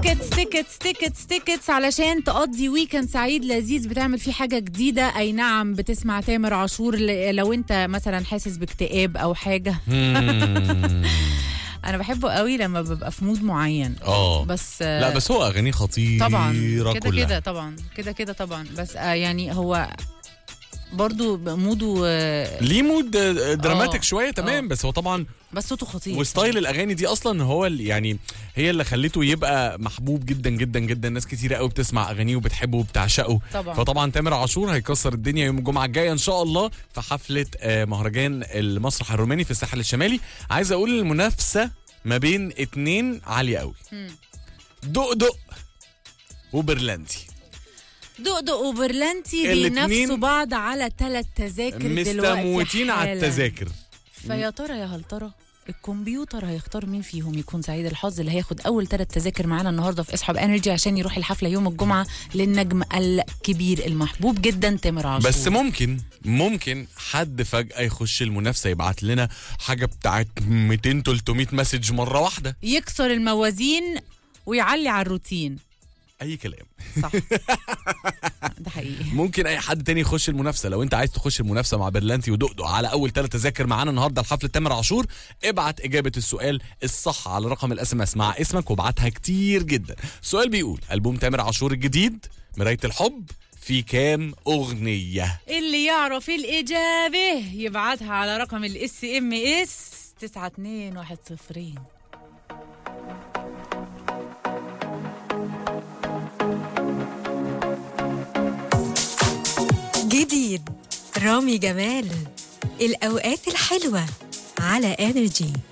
تيكتس تيكتس تيكتس تيكتس علشان تقضي ويكند سعيد لذيذ بتعمل فيه حاجة جديدة أي نعم بتسمع تامر عاشور ل- لو أنت مثلا حاسس باكتئاب أو حاجة أنا بحبه قوي لما ببقى في مود معين اه بس لا بس هو اغانيه خطيره طبعا كده كلها. كده طبعا كده كده طبعا بس آه يعني هو برضو موده آه، ليه مود دراماتيك آه. شويه تمام آه. بس هو طبعا بس صوته خطير وستايل الاغاني دي اصلا هو اللي يعني هي اللي خلته يبقى محبوب جدا جدا جدا ناس كتيره قوي بتسمع اغانيه وبتحبه وبتعشقه طبعا. فطبعا تامر عاشور هيكسر الدنيا يوم الجمعه الجايه ان شاء الله في حفله آه، مهرجان المسرح الروماني في الساحل الشمالي عايز اقول المنافسه ما بين اتنين عاليه قوي دق وبرلندي دقدق وبرلنتي الاتنين بينافسوا بعض على ثلاث تذاكر دلوقتي مستموتين على حالاً. التذاكر فيا ترى يا هل ترى الكمبيوتر هيختار مين فيهم يكون سعيد الحظ اللي هياخد اول ثلاث تذاكر معانا النهارده في اسحب انرجي عشان يروح الحفله يوم الجمعه للنجم الكبير المحبوب جدا تامر عاشور بس ممكن ممكن حد فجأة يخش المنافسة يبعت لنا حاجة بتاعت 200 300 مسج مرة واحدة يكسر الموازين ويعلي على الروتين أي كلام صح ده حقيقي ممكن أي حد تاني يخش المنافسة لو أنت عايز تخش المنافسة مع برلانتي ودقدق على أول ثلاث تذاكر معانا النهاردة لحفلة تامر عاشور ابعت إجابة السؤال الصح على رقم الاس ام اس مع اسمك وابعتها كتير جدا السؤال بيقول ألبوم تامر عاشور الجديد مراية الحب في كام أغنية اللي يعرف الإجابة يبعتها على رقم الاس ام اس 92102 جديد رامي جمال الأوقات الحلوة على انرجي